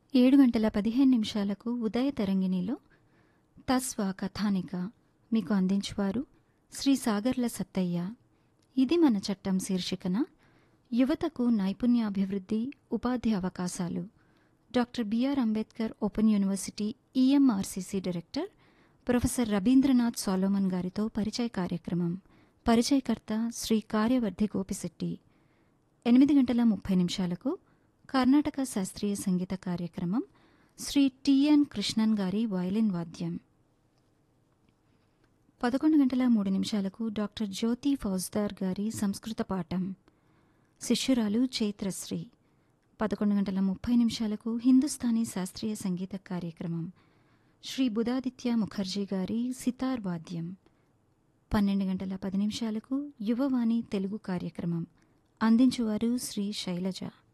ఏడు గంటల పదిహేను నిమిషాలకు ఉదయ తరంగిణిలో తస్వ కథానిక మీకు అందించువారు శ్రీ సాగర్ల సత్తయ్య ఇది మన చట్టం శీర్షికన యువతకు నైపుణ్యాభివృద్ధి ఉపాధి అవకాశాలు doctor BR Ambedkar open university EMRCC director professor Ravindranath Solomon గారితో పరిచయ కార్యక్రమం పరిచయకర్త శ్రీ కార్యవర్ధి గోపిశెట్టి ఎనిమిది గంటల ముప్పై నిమిషాలకు కర్ణాటక శాస్త్రీయ సంగీత కార్యక్రమం శ్రీ టిఎన్ కృష్ణన్ గారి వయలిన్ వాద్యం పదకొండు గంటల మూడు నిమిషాలకు డాక్టర్ జ్యోతి ఫౌజ్దార్ గారి సంస్కృత పాఠం శిష్యురాలు చైత్రశ్రీ పదకొండు గంటల ముప్పై నిమిషాలకు హిందుస్థానీ శాస్త్రీయ సంగీత కార్యక్రమం శ్రీ బుధాదిత్య ముఖర్జీ గారి సితార్ వాద్యం పన్నెండు గంటల పది నిమిషాలకు యువవాణి తెలుగు కార్యక్రమం అందించువారు శ్రీ శైలజ